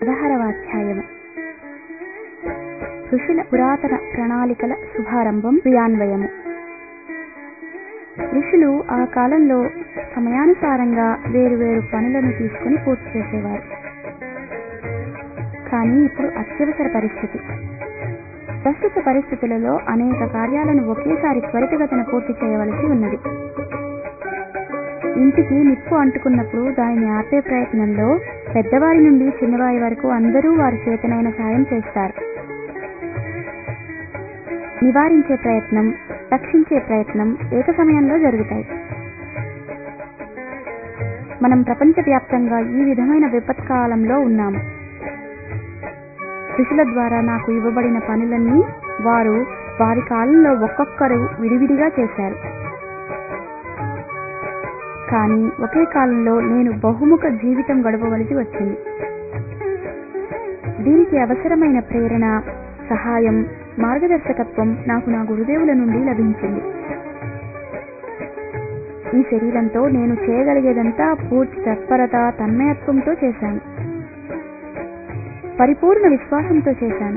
పదహారవ అధ్యాయము ఋషుల పురాతన ప్రణాళికల శుభారంభం క్రియాన్వయము ఋషులు ఆ కాలంలో సమయానుసారంగా వేరు వేరు పనులను తీసుకుని పూర్తి చేసేవారు కానీ ఇప్పుడు అత్యవసర పరిస్థితి ప్రస్తుత పరిస్థితులలో అనేక కార్యాలను ఒకేసారి త్వరితగతిన పూర్తి చేయవలసి ఉన్నది ఇంటికి నిప్పు అంటుకున్నప్పుడు దానిని ఆపే ప్రయత్నంలో పెద్దవారి నుండి చిన్నవారి వరకు అందరూ వారి చేతనైన సాయం చేస్తారు నివారించే ప్రయత్నం రక్షించే ప్రయత్నం ఏక సమయంలో జరుగుతాయి మనం ప్రపంచవ్యాప్తంగా ఈ విధమైన విపత్కాలంలో ఉన్నాము ఋషుల ద్వారా నాకు ఇవ్వబడిన పనులన్నీ వారు వారి కాలంలో ఒక్కొక్కరు విడివిడిగా చేశారు కానీ ఒకే కాలంలో నేను బహుముఖ జీవితం గడపవలసి వచ్చింది దీనికి అవసరమైన ప్రేరణ సహాయం మార్గదర్శకత్వం నాకు నా గురుదేవుల నుండి లభించింది ఈ శరీరంతో నేను చేయగలిగేదంతా పూర్తి తత్పరత తన్మయత్వంతో చేశాను పరిపూర్ణ విశ్వాసంతో చేశాను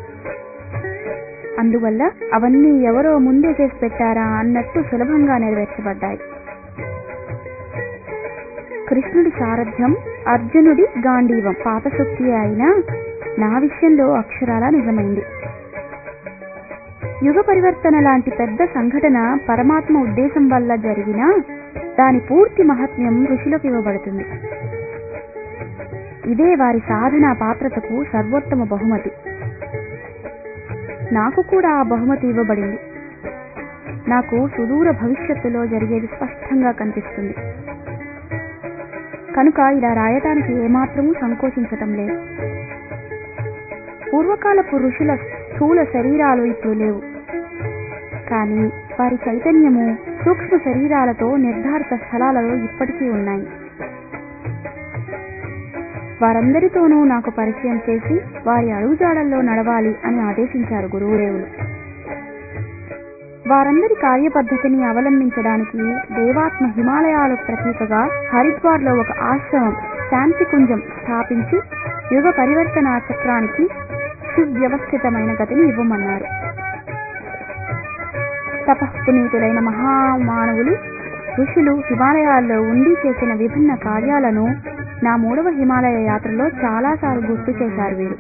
అందువల్ల అవన్నీ ఎవరో ముందే చేసి పెట్టారా అన్నట్టు సులభంగా నెరవేర్చబడ్డాయి కృష్ణుడి సారథ్యం అర్జునుడి గాంధీవం పాపశక్తి అయినా నా విషయంలో అక్షరాల నిజమైంది యుగ పరివర్తన లాంటి పెద్ద సంఘటన పరమాత్మ ఉద్దేశం వల్ల జరిగినా దాని పూర్తి మహత్యం ఋషులకు ఇవ్వబడుతుంది ఇదే వారి సాధన పాత్రతకు సర్వోత్తమ బహుమతి నాకు కూడా ఆ బహుమతి ఇవ్వబడింది నాకు సుదూర భవిష్యత్తులో జరిగేది స్పష్టంగా కనిపిస్తుంది కనుక ఇలా రాయటానికి ఏమాత్రమూ సంకోచించటం లేదు పూర్వకాలపు ఋషుల స్థూల శరీరాలు ఇప్పుడు లేవు కానీ వారి చైతన్యము సూక్ష్మ శరీరాలతో నిర్ధారిత స్థలాలలో ఇప్పటికీ ఉన్నాయి వారందరితోనూ నాకు పరిచయం చేసి వారి అడుగుజాడల్లో నడవాలి అని ఆదేశించారు గురువుదేవులు వారందరి కార్యపద్ధతిని అవలంబించడానికి దేవాత్మ హిమాలయాలు ప్రతీకగా హరిద్వార్లో ఒక ఆశ్రమం శాంతికుంజం స్థాపించి యుగ పరివర్తన చక్రానికి సువ్యవస్థితమైన గతిని ఇవ్వమన్నారు తపఃపునీతులైన మహామానవులు ఋషులు హిమాలయాల్లో ఉండి చేసిన విభిన్న కార్యాలను నా మూడవ హిమాలయ యాత్రలో చాలాసార్లు గుర్తు చేశారు వీరు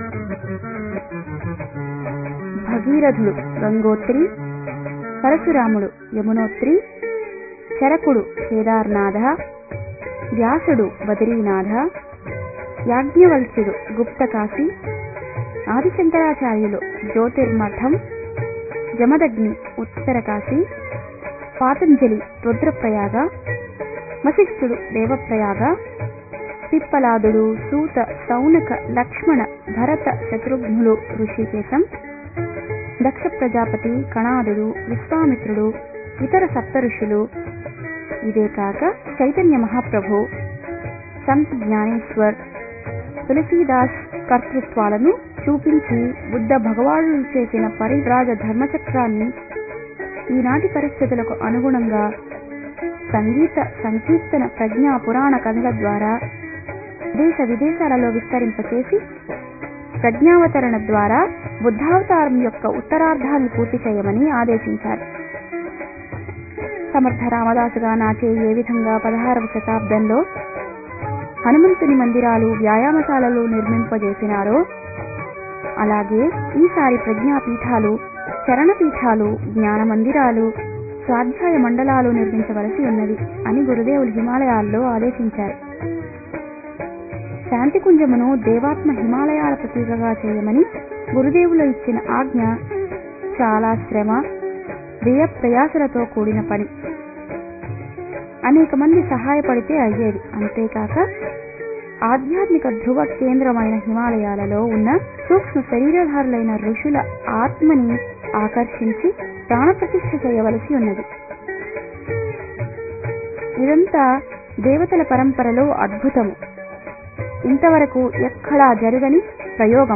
భగీరథుడు గంగోత్రి పరశురాముడు యమునోత్రి చరకుడు కేదార్నాథ వ్యాసుడు బద్రీనాథ యాజ్ఞవల్క్యుడు గుప్తకాశి ఆదిశంకరాచార్యులు జ్యోతిర్మఠం జమదగ్ని ఉత్తరకాశి పాతంజలి రుద్రప్రయాగ వశిష్ఠుడు దేవప్రయాగ పిప్పలాదుడు సూత సౌనక లక్ష్మణ భరత శత్రుఘ్నులు ఋషికేశం దక్ష ప్రజాపతి కణాదుడు విశ్వామిత్రుడు ఇతర సప్త ఋషులు ఇదే కాక చైతన్య మహాప్రభు సంత్ జ్ఞానేశ్వర్ తులసీదాస్ కర్తృత్వాలను చూపించి బుద్ధ భగవానుడు చేసిన పరివ్రాజ ధర్మచక్రాన్ని ఈనాటి పరిస్థితులకు అనుగుణంగా సంగీత సంకీర్తన ప్రజ్ఞా పురాణ కథల ద్వారా దేశ విదేశాలలో విస్తరింపచేసి ప్రజ్ఞావతరణ ద్వారా బుద్ధావతారం యొక్క ఉత్తరార్ధాన్ని పూర్తి చేయమని ఆదేశించారు సమర్థ రామదాసుగా నాచే ఏ విధంగా పదహారవ శతాబ్దంలో హనుమంతుని మందిరాలు వ్యాయామశాలలు నిర్మింపజేసినారో అలాగే ఈసారి ప్రజ్ఞాపీఠాలు చరణపీఠాలు జ్ఞాన మందిరాలు స్వాధ్యాయ మండలాలు నిర్మించవలసి ఉన్నది అని గురుదేవులు హిమాలయాల్లో ఆదేశించారు శాంతికుంజమును దేవాత్మ హిమాలయాల ప్రతీకగా చేయమని గురుదేవులు ఇచ్చిన ఆజ్ఞ చాలా శ్రమ వ్యయ ప్రయాసలతో కూడిన పని అనేక మంది సహాయపడితే అయ్యేది అంతేకాక ఆధ్యాత్మిక ధ్రువ కేంద్రమైన హిమాలయాలలో ఉన్న సూక్ష్మ శరీరధారులైన ఋషుల ఆత్మని ఆకర్షించి ప్రాణప్రతిష్ఠ చేయవలసి ఉన్నది ఇదంతా దేవతల పరంపరలో అద్భుతము ఇంతవరకు ఎక్కడా జరగని ప్రయోగం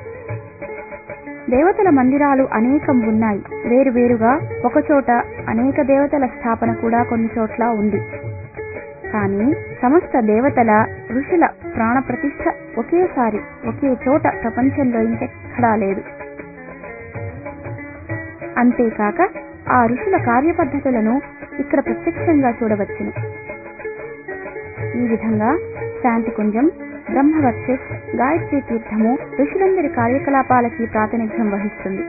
దేవతల మందిరాలు అనేకం ఉన్నాయి వేరువేరుగా ఒకచోట అనేక దేవతల స్థాపన కూడా కొన్ని చోట్ల ఉంది కానీ సమస్త దేవతల ఋషుల ప్రాణప్రతిష్ఠ ఒకేసారి ఒకే చోట ప్రపంచంలో ఇంకెక్కడా లేదు అంతేకాక ఆ ఋషుల కార్యపద్ధతులను ఇక్కడ ప్రత్యక్షంగా చూడవచ్చును ఈ విధంగా శాంతికుంజం బ్రహ్మవర్చస్ గాయత్రి తీర్థము ఋషులందరి కార్యకలాపాలకి ప్రాతినిధ్యం వహిస్తుంది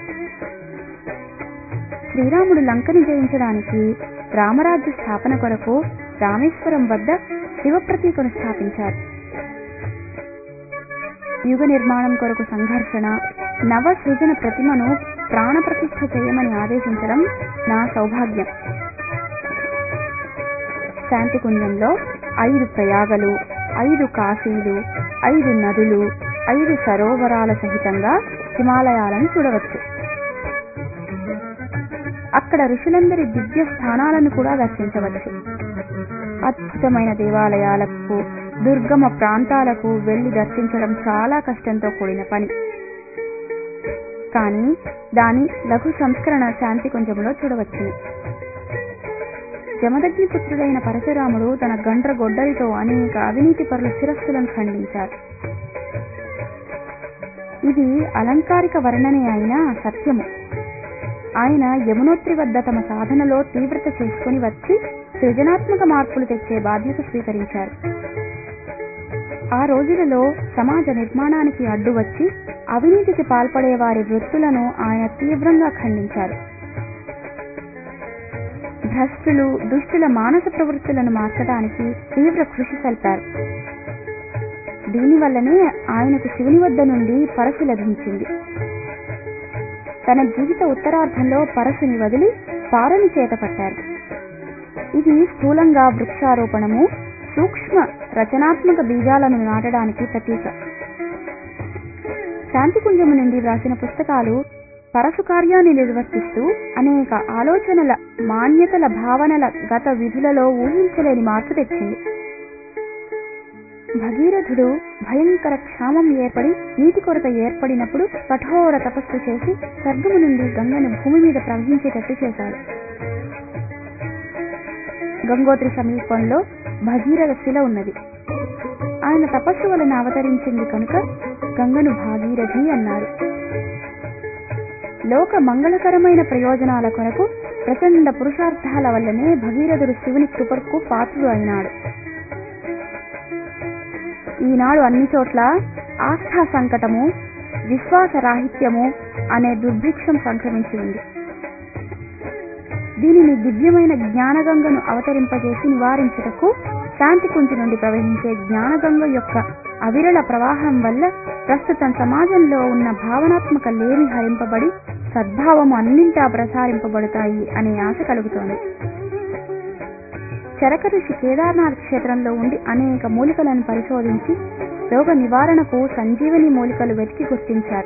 శ్రీరాముడు లంకని జయించడానికి రామరాజ్య స్థాపన కొరకు రామేశ్వరం వద్ద శివ ప్రతీకను స్థాపించారు యుగ నిర్మాణం కొరకు సంఘర్షణ నవ సృజన ప్రతిమను ప్రాణప్రతిష్ఠ చేయమని ఆదేశించడం నా సౌభాగ్యం శాంతికుంజంలో ఐదు ప్రయాగలు ఐదు కాశీలు ఐదు నదులు ఐదు సరోవరాల సహితంగా హిమాలయాలను చూడవచ్చు అక్కడ ఋషులందరి దివ్య స్థానాలను కూడా దర్శించవచ్చు అద్భుతమైన దేవాలయాలకు దుర్గమ ప్రాంతాలకు వెళ్లి దర్శించడం చాలా కష్టంతో కూడిన పని కానీ దాని లఘు సంస్కరణ శాంతి కొంచెంలో చూడవచ్చు జమదగ్ని పుత్రుడైన పరశురాముడు తన గండ్ర గొడ్డలితో అనేక అవినీతి పరుల శిరస్సులను ఖండించారు ఇది అలంకారిక వర్ణనే అయినా సత్యము ఆయన యమునోత్రి వద్ద తమ సాధనలో తీవ్రత చేసుకుని వచ్చి సృజనాత్మక మార్పులు తెచ్చే బాధ్యత స్వీకరించారు ఆ రోజులలో సమాజ నిర్మాణానికి అడ్డు వచ్చి అవినీతికి పాల్పడే వారి వృత్తులను ఆయన తీవ్రంగా ఖండించారు భ్రష్టులు దుష్టుల మానస ప్రవృత్తులను మార్చడానికి తీవ్ర కృషి సల్పారు దీనివల్లనే ఆయనకు శివుని వద్ద నుండి పరశు లభించింది తన జీవిత ఉత్తరార్ధంలో పరశుని వదిలి పారని చేత పట్టారు ఇది స్థూలంగా వృక్షారోపణము సూక్ష్మ రచనాత్మక బీజాలను నాటడానికి ప్రతీక శాంతికుంజము నుండి వ్రాసిన పుస్తకాలు పరశు కార్యాన్ని నిర్వర్తిస్తూ అనేక ఆలోచనల మాన్యతల భావనల గత విధులలో ఊహించలేని మార్పు తెచ్చింది భగీరథుడు భయంకర క్షామం ఏర్పడి నీటి కొరత ఏర్పడినప్పుడు కఠోర తపస్సు చేసి స్వర్గము నుండి గంగను భూమి మీద ప్రవహించేటట్టు చేశాడు గంగోత్రి సమీపంలో భగీరథ శిల ఉన్నది ఆయన తపస్సు వలన అవతరించింది కనుక గంగను భాగీరథి అన్నారు లోక మంగళకరమైన ప్రయోజనాల కొరకు ప్రచండ పురుషార్థాల వల్లనే భగీరథుడు శివుని కృపకు పాత్రుడు అయినాడు ఈనాడు అన్ని చోట్ల ఆస్థా సంకటము విశ్వాస రాహిత్యము అనే దుర్భిక్షం సంక్రమించి ఉంది దీనిని దివ్యమైన జ్ఞానగంగను అవతరింపజేసి నివారించుటకు శాంతి కుంచి నుండి ప్రవహించే జ్ఞానగంగ యొక్క అవిరళ ప్రవాహం వల్ల ప్రస్తుతం సమాజంలో ఉన్న భావనాత్మక లేమి హరింపబడి సద్భావము అన్నింటా ప్రసారింపబడతాయి అనే ఆశ కలుగుతోంది చరక ఋషి కేదార్నాథ్ క్షేత్రంలో ఉండి అనేక మూలికలను పరిశోధించి రోగ నివారణకు సంజీవని మూలికలు వెతికి గుర్తించారు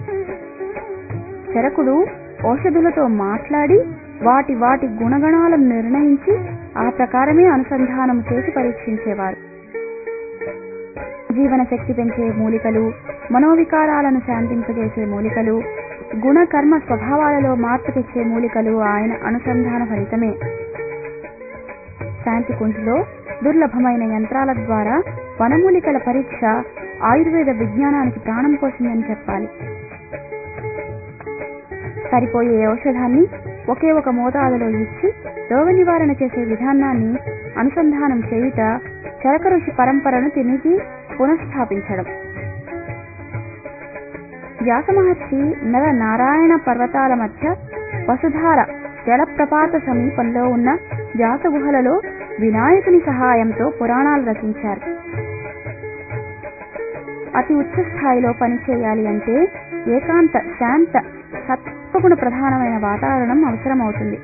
చరకుడు ఔషధులతో మాట్లాడి వాటి వాటి గుణగణాలను నిర్ణయించి ఆ ప్రకారమే అనుసంధానం చేసి పరీక్షించేవారు జీవన శక్తి పెంచే మూలికలు మనోవికారాలను శాంతింపజేసే మూలికలు గుణ కర్మ స్వభావాలలో మార్పు తెచ్చే మూలికలు ఆయన అనుసంధాన ఫలితమే శాంతి కుంజులో దుర్లభమైన యంత్రాల ద్వారా వనమూలికల పరీక్ష ఆయుర్వేద విజ్ఞానానికి ప్రాణం పోసిందని చెప్పాలి సరిపోయే ఔషధాన్ని ఒకే ఒక మోతాదులో ఇచ్చి రోగ నివారణ చేసే విధానాన్ని అనుసంధానం చేయుట చరక ఋషి పరంపరను తిరిగి పునఃస్థాపించడం వ్యాస మహర్షి నర నారాయణ పర్వతాల మధ్య వసుధార జలప్రపాత సమీపంలో ఉన్న వ్యాస గుహలలో వినాయకుని సహాయంతో పురాణాలు రచించారు అతి ఉచ్చ స్థాయిలో పనిచేయాలి అంటే ఏకాంత శాంత సత్వగుణ ప్రధానమైన వాతావరణం అవసరమవుతుంది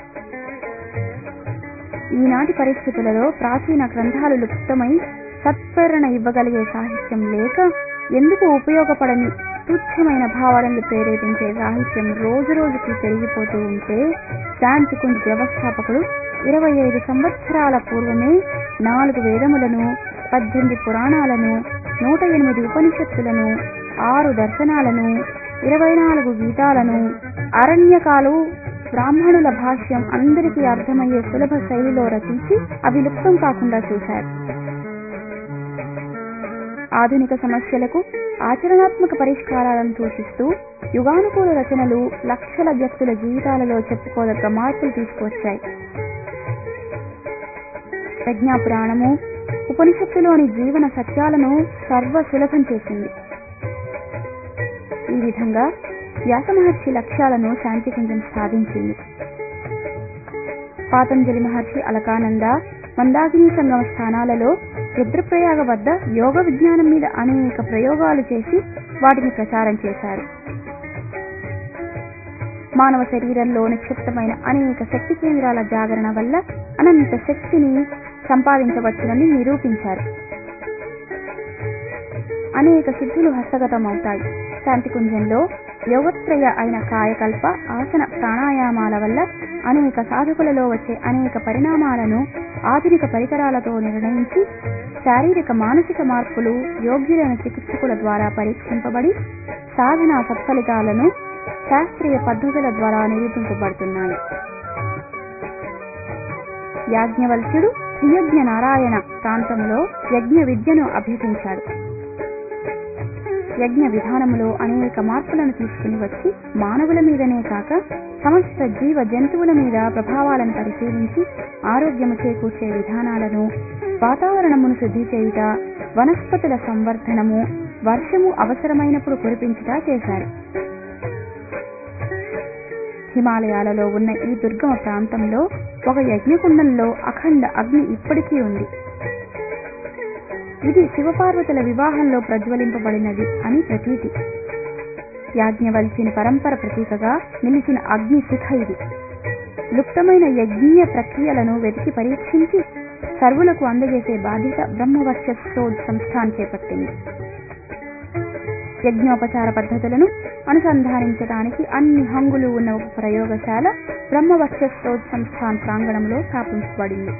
ఈనాటి పరిస్థితులలో ప్రాచీన గ్రంథాలు లుప్తమై సత్ప్రేరణ ఇవ్వగలిగే సాహిత్యం లేక ఎందుకు ఉపయోగపడని తుచ్చమైన భావాలను ప్రేరేపించే సాహిత్యం రోజు రోజుకి పెరిగిపోతూ ఉంటే శాంతి కుంజ్ వ్యవస్థాపకుడు ఇరవై ఐదు సంవత్సరాల పూర్వమే నాలుగు వేదములను పద్దెనిమిది పురాణాలను నూట ఎనిమిది ఉపనిషత్తులను ఆరు దర్శనాలను ఇరవై నాలుగు గీతాలను అరణ్యకాలు బ్రాహ్మణుల భాష్యం అందరికీ అర్థమయ్యే సులభ శైలిలో రచించి అవి లుప్తం కాకుండా చూశారు ఆధునిక సమస్యలకు ఆచరణాత్మక పరిష్కారాలను సూచిస్తూ యుగానుకూల రచనలు లక్షల వ్యక్తుల జీవితాలలో చెప్పుకోదగ్గ మార్పులు తీసుకువచ్చాయి ప్రజ్ఞాపురాణము ఉపనిషత్తులోని జీవన సత్యాలను సర్వ సులభం చేసింది ఈ విధంగా వ్యాస మహర్షి లక్ష్యాలను శాంతికుంజం సాధించింది పాతంజలి మహర్షి అలకానంద మందాకిని సంగమ స్థానాలలో రుద్రప్రయాగ వద్ద యోగ విజ్ఞానం మీద అనేక ప్రయోగాలు చేసి వాటిని ప్రచారం చేశారు మానవ శరీరంలో నిక్షిప్తమైన అనేక శక్తి కేంద్రాల జాగరణ వల్ల అనంత శక్తిని సంపాదించవచ్చునని నిరూపించారు అనేక సిద్ధులు హస్తగతమవుతాయి శాంతికుంజంలో యోగత్రయ అయిన కాయకల్ప ఆసన ప్రాణాయామాల వల్ల అనేక సాధకులలో వచ్చే అనేక పరిణామాలను ఆధునిక పరికరాలతో నిర్ణయించి శారీరక మానసిక మార్పులు యోగ్యులైన చికిత్సకుల ద్వారా పరీక్షింపబడి సాధనా సత్ఫలితాలను శాస్త్రీయ పద్ధతుల ద్వారా నిరూపించబడుతున్నాయి యాజ్ఞవల్క్యుడు త్రియజ్ఞ నారాయణ ప్రాంతంలో యజ్ఞ విద్యను అభ్యసించాడు యజ్ఞ విధానములో అనేక మార్పులను తీసుకుని వచ్చి మానవుల మీదనే కాక సమస్త జీవ జంతువుల మీద ప్రభావాలను పరిశీలించి ఆరోగ్యము చేకూర్చే విధానాలను వాతావరణమును శుద్ధి చేయుట వనస్పతుల సంవర్ధనము వర్షము అవసరమైనప్పుడు కురిపించుట చేశారు హిమాలయాలలో ఉన్న ఈ దుర్గమ ప్రాంతంలో ఒక యజ్ఞకుండంలో అఖండ అగ్ని ఇప్పటికీ ఉంది ఇది శివపార్వతుల వివాహంలో ప్రజ్వలింపబడినది అని ప్రతీతి యాజ్ఞవల్క్యుని పరంపర ప్రతీకగా నిలిచిన అగ్ని శిఖ ఇది లుప్తమైన యజ్ఞీయ ప్రక్రియలను వెతికి పరీక్షించి సర్వులకు అందజేసే బాధ్యత బ్రహ్మవర్చస్సోద్ సంస్థాన్ చేపట్టింది యజ్ఞోపచార పద్ధతులను అనుసంధానించడానికి అన్ని హంగులు ఉన్న ఒక ప్రయోగశాల బ్రహ్మవర్చస్సోద్ సంస్థాన్ ప్రాంగణంలో స్థాపించబడింది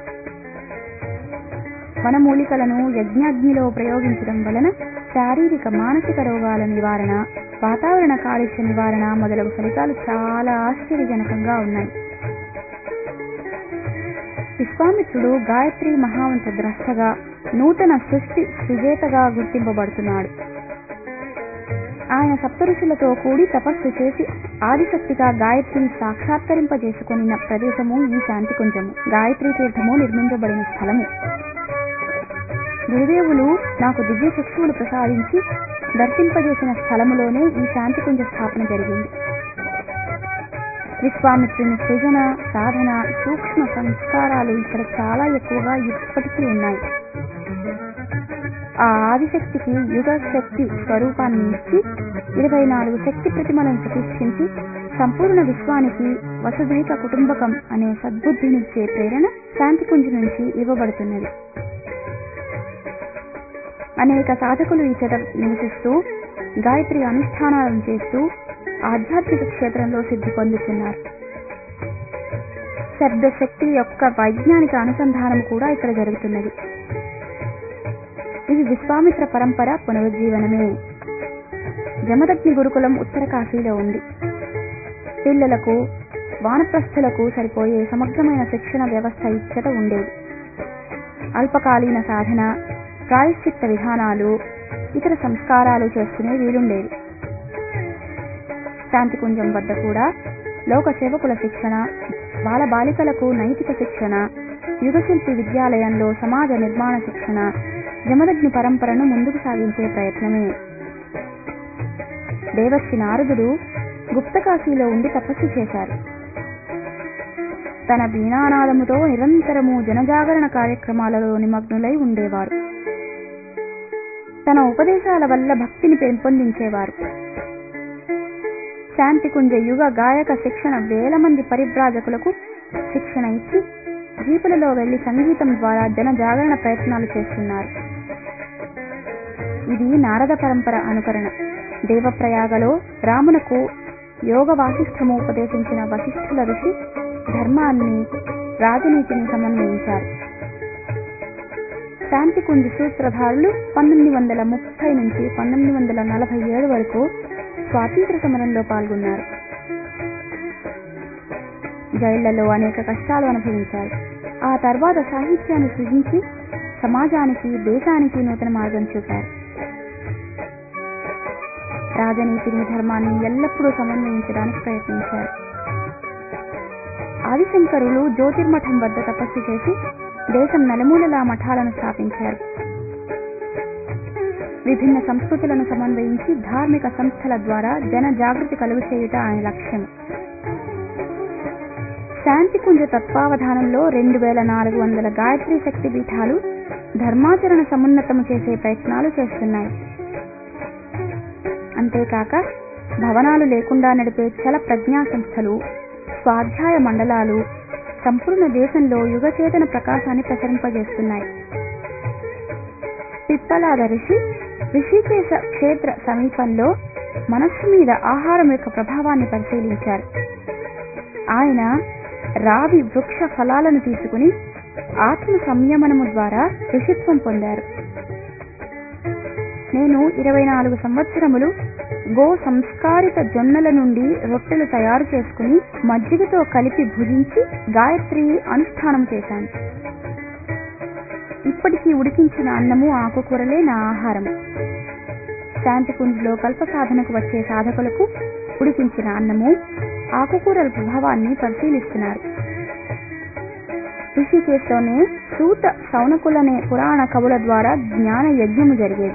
వనమూలికలను యజ్ఞాగ్నిలో ప్రయోగించడం వలన శారీరక మానసిక రోగాల నివారణ వాతావరణ కాలుష్య నివారణ మొదలగు ఫలితాలు చాలా ఆశ్చర్యజనకంగా ఉన్నాయి విశ్వామిత్రుడు గాయత్రి మహావంత ద్రష్టగా నూతన సృష్టి సృజేతగా గుర్తింపబడుతున్నాడు ఆయన సప్తఋషులతో కూడి తపస్సు చేసి ఆదిశక్తిగా గాయత్రిని సాక్షాత్కరింపజేసుకున్న ప్రదేశము ఈ శాంతికుంజము గాయత్రి తీర్థము నిర్మించబడిన స్థలము గురుదేవులు నాకు దివ్య చక్షువులు ప్రసాదించి దర్శింపజేసిన స్థలములోనే ఈ శాంతికుంజ స్థాపన జరిగింది విశ్వామిత్రుని సృజన సాధన సూక్ష్మ సంస్కారాలు ఇక్కడ చాలా ఎక్కువగా ఇప్పటికీ ఉన్నాయి ఆ ఆదిశక్తికి యుగ శక్తి స్వరూపాన్ని ఇచ్చి ఇరవై నాలుగు శక్తి ప్రతిమలను ప్రతిష్ఠించి సంపూర్ణ విశ్వానికి వసుదైక కుటుంబకం అనే సద్బుద్ధినిచ్చే ప్రేరణ శాంతికుంజ నుంచి ఇవ్వబడుతున్నది అనేక సాధకులు ఇచ్చట నివసిస్తూ గాయత్రి అనుష్ఠానాలను చేస్తూ ఆధ్యాత్మిక క్షేత్రంలో సిద్ధి పొందుతున్నారు శబ్ద శక్తి యొక్క వైజ్ఞానిక అనుసంధానం కూడా ఇక్కడ జరుగుతున్నది ఇది విశ్వామిత్ర పరంపర పునరుజ్జీవనమే జమదగ్ని గురుకులం ఉత్తర కాశీలో ఉంది పిల్లలకు వానప్రస్థులకు సరిపోయే సమగ్రమైన శిక్షణ వ్యవస్థ ఇచ్చట ఉండేది అల్పకాలీన సాధన ప్రాయశ్చిత్త విధానాలు ఇతర సంస్కారాలు చేసుకునే వీలుండేది శాంతికుంజం వద్ద కూడా లోక సేవకుల శిక్షణ బాల బాలికలకు నైతిక శిక్షణ యుగశిల్పి విద్యాలయంలో సమాజ నిర్మాణ శిక్షణ జమదగ్ని పరంపరను ముందుకు సాగించే ప్రయత్నమే దేవర్షి నారదుడు గుప్తకాశీలో ఉండి తపస్సు చేశారు తన వీణానాదముతో నిరంతరము జనజాగరణ కార్యక్రమాలలో నిమగ్నులై ఉండేవారు తన ఉపదేశాల వల్ల భక్తిని పెంపొందించేవారు శాంతికుంజ యుగ గాయక శిక్షణ వేల మంది పరిభ్రాజకులకు శిక్షణ ఇచ్చి జీపులలో వెళ్లి సంగీతం ద్వారా జన జాగరణ ప్రయత్నాలు చేస్తున్నారు ఇది నారద పరంపర అనుకరణ దేవప్రయాగలో రామునకు యోగ వాసిష్టము ఉపదేశించిన వశిష్ఠుల ఋషి ధర్మాన్ని రాజనీతిని సమన్వయించారు శాంతికుంజ సూత్రధారులు పంతొమ్మిది వందల ముప్పై నుంచి పంతొమ్మిది వందల నలభై ఏడు వరకు స్వాతంత్ర సమరంలో పాల్గొన్నారు జైళ్లలో అనేక కష్టాలు అనుభవించారు ఆ తర్వాత సాహిత్యాన్ని సృజించి సమాజానికి దేశానికి నూతన మార్గం చూపారు రాజనీతిని ధర్మాన్ని ఎల్లప్పుడూ సమన్వయించడానికి ప్రయత్నించారు ఆదిశంకరులు జ్యోతిర్మఠం వద్ద తపస్సు చేసి దేశం నలుమూలలా మఠాలను స్థాపించారు విభిన్న సంస్కృతులను సమన్వయించి ధార్మిక సంస్థల ద్వారా జన జాగృతి కలుగు చేయుట ఆయన లక్ష్యం శాంతికుంజ తత్వావధానంలో రెండు వేల నాలుగు వందల గాయత్రి శక్తి పీఠాలు ధర్మాచరణ సమున్నతము చేసే ప్రయత్నాలు చేస్తున్నాయి అంతేకాక భవనాలు లేకుండా నడిపే చల ప్రజ్ఞా సంస్థలు స్వాధ్యాయ మండలాలు సంపూర్ణ దేశంలో యుగచేతన ప్రకాశాన్ని ప్రసరింపజేస్తున్నాయి పిప్పలాద ఋషి ఋషికేశ క్షేత్ర సమీపంలో మనస్సు మీద ఆహారం యొక్క ప్రభావాన్ని పరిశీలించారు ఆయన రావి వృక్ష ఫలాలను తీసుకుని ఆత్మ సంయమనము ద్వారా ఋషిత్వం పొందారు నేను ఇరవై నాలుగు సంవత్సరములు గో సంస్కారిత జొన్నల నుండి రొట్టెలు తయారు చేసుకుని మజ్జిగతో కలిపి భుజించి గాయత్రి అనుష్ఠానం చేశాను ఇప్పటికీ ఉడికించిన అన్నము ఆకుకూరలే నా ఆహారం శాంతికుంజ్లో కల్ప సాధనకు వచ్చే సాధకులకు ఉడికించిన అన్నము ఆకుకూరల ప్రభావాన్ని పరిశీలిస్తున్నారు ఋషికేశ్లోనే సూత సౌనకులనే పురాణ కవుల ద్వారా జ్ఞాన యజ్ఞము జరిగేది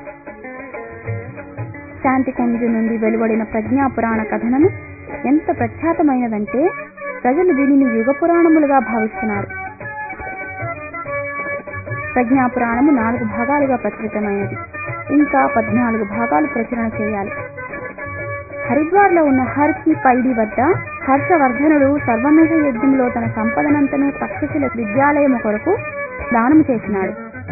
శాంతికుంజు నుండి వెలువడిన ప్రజ్ఞా పురాణ కథనము ఎంత ప్రఖ్యాతమైనదంటే ప్రజలు దీనిని యుగ పురాణములుగా భావిస్తున్నారు ప్రజ్ఞా పురాణము నాలుగు భాగాలుగా ప్రచురితమైనది ఇంకా పద్నాలుగు భాగాలు ప్రచురణ చేయాలి హరిద్వార్లో ఉన్న హర్కి పైడి వద్ద హర్షవర్ధనుడు సర్వమేధ యజ్ఞంలో తన సంపదనంతను తక్షశిల విద్యాలయము కొరకు దానము చేసినాడు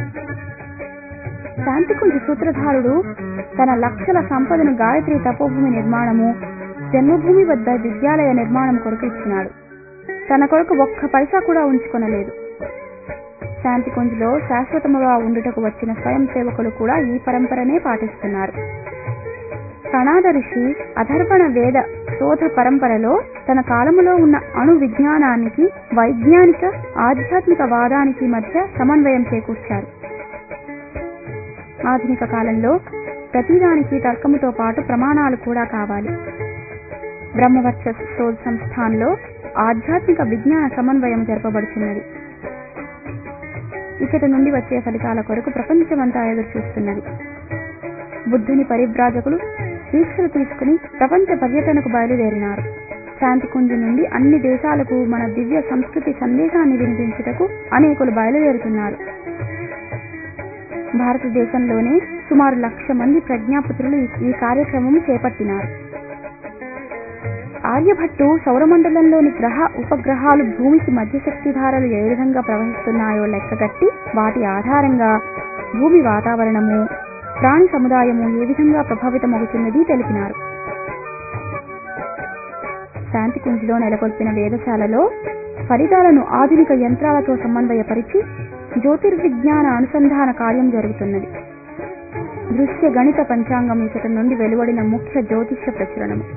శాంతికుంజ సూత్రధారుడు తన లక్షల సంపదను గాయత్రి తపోభూమి నిర్మాణము జన్మభూమి వద్ద విద్యాలయ నిర్మాణం కొరకు ఇచ్చినాడు తన కొరకు ఒక్క పైసా కూడా ఉంచుకొనలేదు శాంతికుంజ్లో శాశ్వతముగా ఉండుటకు వచ్చిన స్వయం సేవకులు కూడా ఈ పరంపరనే పాటిస్తున్నారు కణాద ఋషి అధర్వణ వేద శోధ పరంపరలో తన కాలములో ఉన్న అణు విజ్ఞానానికి వైజ్ఞానిక ఆధ్యాత్మిక వాదానికి మధ్య సమన్వయం చేకూర్చారు ఆధునిక కాలంలో ప్రతిదానికి తర్కముతో పాటు ప్రమాణాలు కూడా కావాలి బ్రహ్మవర్చ శోధ సంస్థాన్లో ఆధ్యాత్మిక విజ్ఞాన సమన్వయం జరపబడుతున్నది ఇచ్చట నుండి వచ్చే ఫలితాల కొరకు ప్రపంచమంతా ఎదురు చూస్తున్నది బుద్ధుని పరివ్రాజకులు దీక్షలు తీసుకుని ప్రపంచ పర్యటనకు బయలుదేరినారు శాంతికుంజు నుండి అన్ని దేశాలకు మన దివ్య సంస్కృతి సందేశాన్ని వినిపించుటకు అనేకులు బయలుదేరుతున్నారు భారతదేశంలోనే సుమారు లక్ష మంది ప్రజ్ఞాపుత్రులు ఈ- ఈ కార్యక్రమం చేపట్టినారు ఆర్యభట్టు సౌరమండలంలోని గ్రహ ఉపగ్రహాలు భూమికి మధ్య శక్తిధారలు ఏ విధంగా ప్రవహిస్తున్నాయో లెక్కగట్టి వాటి ఆధారంగా భూమి వాతావరణము ప్రాణి సముదాయము ఏ విధంగా ప్రభావితమవుతున్నది తెలిపినారు శాంతికుంజ్లో నెలకొల్పిన వేదశాలలో ఫలితాలను ఆధునిక యంత్రాలతో సమన్వయపరిచి జ్యోతిర్విజ్ఞాన అనుసంధాన కార్యం జరుగుతున్నది దృశ్య గణిత పంచాంగం ఇచ్చట నుండి వెలువడిన ముఖ్య జ్యోతిష్య ప్రచురణము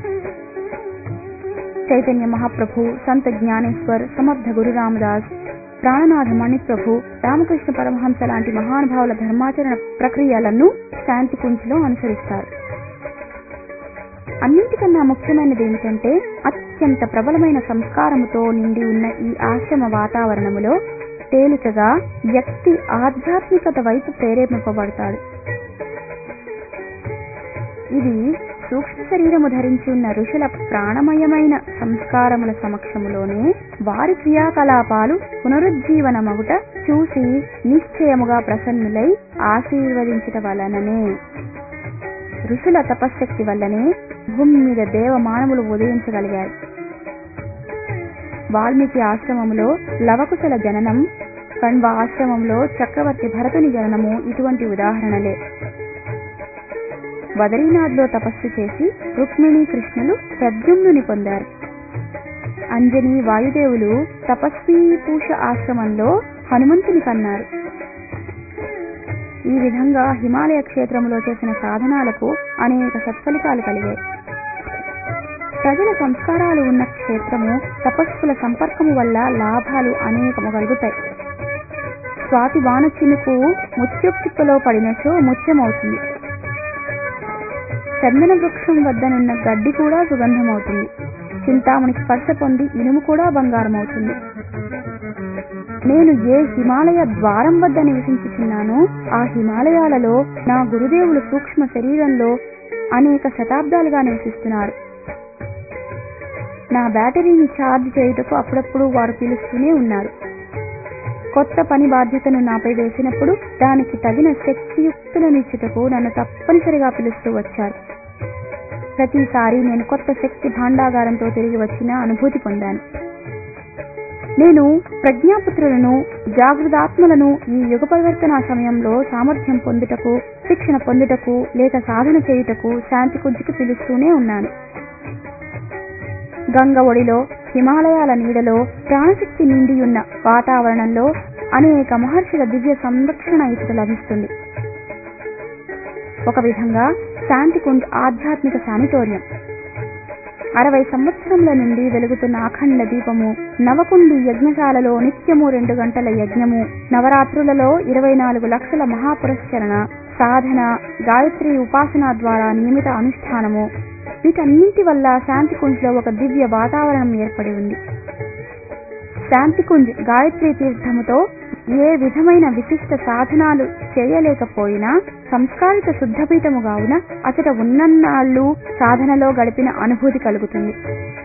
చైతన్య మహాప్రభు సంత జ్ఞానేశ్వర్ సమర్థ గురు రామదాస్ ప్రాణనాథ మణిప్రభు రామకృష్ణ పరమహంస లాంటి మహానుభావుల ధర్మాచరణ ప్రక్రియలను శాంతికుంజ్లో అనుసరిస్తారు అన్నింటికన్నా ముఖ్యమైనది ఏమిటంటే అత్యంత ప్రబలమైన సంస్కారముతో నిండి ఉన్న ఈ ఆశ్రమ వాతావరణములో తేలికగా వ్యక్తి ఆధ్యాత్మికత వైపు ప్రేరేపింపబడతాడు ఇది సూక్ష్మ శరీరము ధరించి ఉన్న ఋషుల ప్రాణమయమైన సంస్కారముల సమక్షములోనే వారి క్రియాకలాపాలు పునరుజ్జీవనమగుట చూసి నిశ్చయముగా ప్రసన్నులై ఆశీర్వదించుట వలననే ఋషుల తపశ్శక్తి వల్లనే భూమి మీద దేవ మానవులు ఉదయించగలిగారు వాల్మీకి ఆశ్రమంలో లవకుశల జననం కణ్వ ఆశ్రమంలో చక్రవర్తి భరతుని జననము ఇటువంటి ఉదాహరణలే బదరీనాథ్లో తపస్సు చేసి రుక్మిణి కృష్ణులు ప్రద్యుమ్నుని పొందారు అంజని వాయుదేవులు తపస్వీ పూష ఆశ్రమంలో హనుమంతుని కన్నారు ఈ విధంగా హిమాలయ క్షేత్రంలో చేసిన సాధనాలకు అనేక సత్ఫలితాలు కలిగాయి ప్రజల సంస్కారాలు ఉన్న క్షేత్రము తపస్సుల సంపర్కము వల్ల లాభాలు అనేకము కలుగుతాయి స్వాతి వాన చినుకు ముత్యపు చిప్పలో పడినచో ముత్యమవుతుంది చందన వృక్షం వద్దనున్న గడ్డి కూడా సుగంధమవుతుంది చింతామణి స్పర్శ పొంది ఇనుము కూడా బంగారమవుతుంది నేను ఏ హిమాలయ ద్వారం వద్ద నివసించుచున్నానో ఆ హిమాలయాలలో నా గురుదేవులు సూక్ష్మ శరీరంలో అనేక శతాబ్దాలుగా నివసిస్తున్నారు నా బ్యాటరీని ఛార్జ్ చేయుటకు అప్పుడప్పుడు వారు పిలుస్తూనే ఉన్నారు కొత్త పని బాధ్యతను నాపై వేసినప్పుడు దానికి తగిన శక్తియుక్తులనిచ్చుటకు నన్ను తప్పనిసరిగా పిలుస్తూ వచ్చారు ప్రతిసారి నేను కొత్త శక్తి భాండాగారంతో తిరిగి వచ్చిన అనుభూతి పొందాను నేను ప్రజ్ఞాపుత్రులను జాగృతాత్మలను ఈ యుగ పరివర్తన సమయంలో సామర్థ్యం పొందుటకు శిక్షణ పొందుటకు లేక సాధన చేయుటకు శాంతి కుజ్జుకు పిలుస్తూనే ఉన్నాను గంగ ఒడిలో హిమాలయాల నీడలో ప్రాణశక్తి నిండి ఉన్న వాతావరణంలో అనేక మహర్షుల దివ్య సంరక్షణ ఇతడు లభిస్తుంది ఒక విధంగా శాంతికుంజ్ ఆధ్యాత్మిక శానిటోరియం అరవై సంవత్సరముల నుండి వెలుగుతున్న అఖండ దీపము నవకుండి యజ్ఞశాలలో నిత్యము రెండు గంటల యజ్ఞము నవరాత్రులలో ఇరవై నాలుగు లక్షల మహాపురస్కరణ సాధన గాయత్రి ఉపాసన ద్వారా నియమిత అనుష్ఠానము వీటన్నింటి వల్ల శాంతికుంజ్లో ఒక దివ్య వాతావరణం ఏర్పడి ఉంది శాంతికుంజ్ గాయత్రి తీర్థముతో ఏ విధమైన విశిష్ట సాధనాలు చేయలేకపోయినా సంస్కారిత శుద్ధపీఠము కావున అచట ఉన్నన్నాళ్ళు సాధనలో గడిపిన అనుభూతి కలుగుతుంది